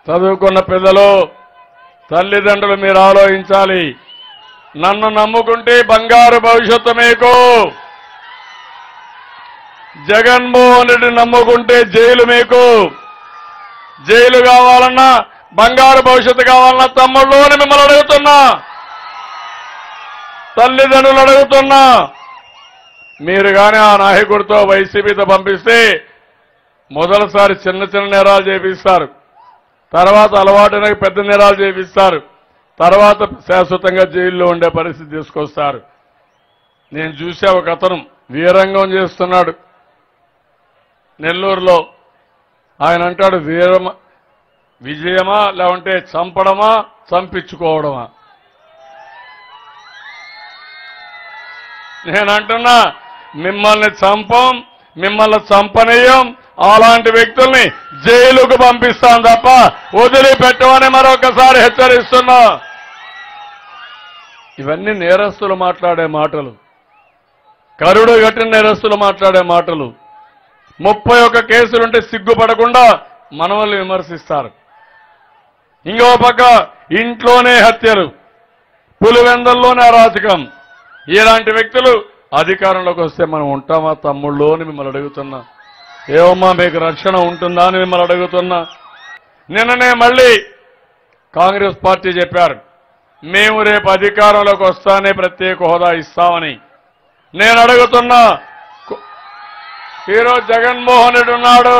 చదువుకున్న పిల్లలు తల్లిదండ్రులు మీరు ఆలోచించాలి నన్ను నమ్ముకుంటే బంగారు భవిష్యత్తు మీకు జగన్మోహన్ రెడ్డి నమ్ముకుంటే జైలు మీకు జైలు కావాలన్నా బంగారు భవిష్యత్తు కావాలన్నా తమ్ముళ్ళు అని మిమ్మల్ని అడుగుతున్నా తల్లిదండ్రులు అడుగుతున్నా మీరు కానీ ఆ నాయకుడితో వైసీపీతో పంపిస్తే మొదటిసారి చిన్న చిన్న నేరాలు చేపిస్తారు తర్వాత అలవాటున పెద్ద నేరాలు చేపిస్తారు తర్వాత శాశ్వతంగా జైల్లో ఉండే పరిస్థితి తీసుకొస్తారు నేను చూసా ఒక అతను వీరంగం చేస్తున్నాడు నెల్లూరులో ఆయన అంటాడు వీరమ విజయమా లేకుంటే చంపడమా చంపించుకోవడమా నేను అంటున్నా మిమ్మల్ని చంపం మిమ్మల్ని చంపనీయం అలాంటి వ్యక్తుల్ని జైలుకు పంపిస్తాం తప్ప వదిలిపెట్టమని మరొకసారి హెచ్చరిస్తున్నా ఇవన్నీ నేరస్తులు మాట్లాడే మాటలు కరుడు గట్టిన నేరస్తులు మాట్లాడే మాటలు ముప్పై ఒక్క కేసులుంటే సిగ్గుపడకుండా మనవల్ని విమర్శిస్తారు ఇంకో పక్క ఇంట్లోనే హత్యలు పులివెందల్లోనే అరాచకం ఇలాంటి వ్యక్తులు అధికారంలోకి వస్తే మనం ఉంటామా తమ్ముళ్ళు అని మిమ్మల్ని అడుగుతున్నా ఏమమ్మా మీకు రక్షణ ఉంటుందా అని మిమ్మల్ని అడుగుతున్నా నిన్ననే మళ్ళీ కాంగ్రెస్ పార్టీ చెప్పారు మేము రేపు అధికారంలోకి వస్తానే ప్రత్యేక హోదా ఇస్తామని నేను అడుగుతున్నా కు- ఈరోజు జగన్మోహన్ రెడ్డి ఉన్నాడు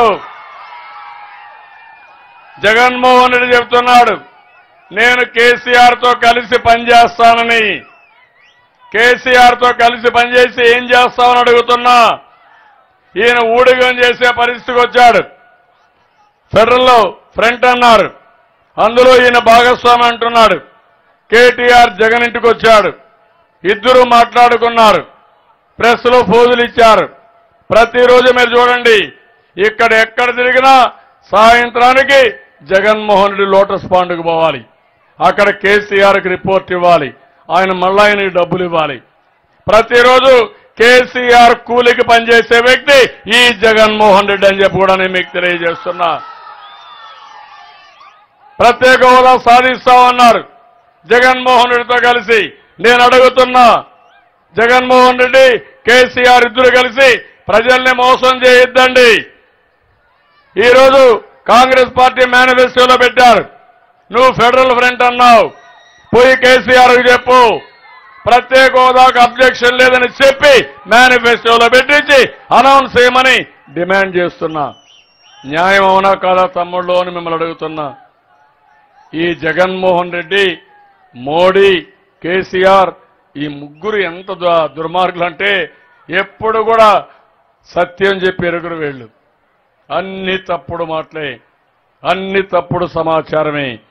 జగన్మోహన్ రెడ్డి చెప్తున్నాడు నేను కేసీఆర్ తో కలిసి పనిచేస్తానని కేసీఆర్ తో కలిసి పనిచేసి ఏం చేస్తామని అడుగుతున్నా ఈయన ఊడిగం చేసే పరిస్థితికి వచ్చాడు ఫెడరల్లో ఫ్రంట్ అన్నారు అందులో ఈయన భాగస్వామి అంటున్నాడు కేటీఆర్ జగన్ ఇంటికి వచ్చాడు ఇద్దరు మాట్లాడుకున్నారు ప్రెస్ లో ఫోజులు ఇచ్చారు ప్రతిరోజు మీరు చూడండి ఇక్కడ ఎక్కడ తిరిగినా సాయంత్రానికి జగన్మోహన్ రెడ్డి లోటస్ పాండ్కు పోవాలి అక్కడ కేసీఆర్కి రిపోర్ట్ ఇవ్వాలి ఆయన మళ్ళా ఆయనకి డబ్బులు ఇవ్వాలి ప్రతిరోజు కేసీఆర్ కూలికి పనిచేసే వ్యక్తి ఈ జగన్మోహన్ రెడ్డి అని చెప్పి కూడా నేను మీకు తెలియజేస్తున్నా ప్రత్యేక హోదా సాధిస్తామన్నారు జగన్మోహన్ రెడ్డితో కలిసి నేను అడుగుతున్నా జగన్మోహన్ రెడ్డి కేసీఆర్ ఇద్దరు కలిసి ప్రజల్ని మోసం చేయొద్దండి ఈరోజు కాంగ్రెస్ పార్టీ మేనిఫెస్టోలో పెట్టారు నువ్వు ఫెడరల్ ఫ్రంట్ అన్నావు పోయి కేసీఆర్ చెప్పు ప్రత్యేక హోదాకు అబ్జెక్షన్ లేదని చెప్పి మేనిఫెస్టోలో పెట్టించి అనౌన్స్ చేయమని డిమాండ్ చేస్తున్నా న్యాయం అవునా కాదా తమ్ముళ్ళు అని మిమ్మల్ని అడుగుతున్నా ఈ జగన్మోహన్ రెడ్డి మోడీ కేసీఆర్ ఈ ముగ్గురు ఎంత దు- దుర్మార్గులు అంటే ఎప్పుడు కూడా సత్యం చెప్పి ఎరుగురు వీళ్ళు అన్ని తప్పుడు మాటలే అన్ని తప్పుడు సమాచారమే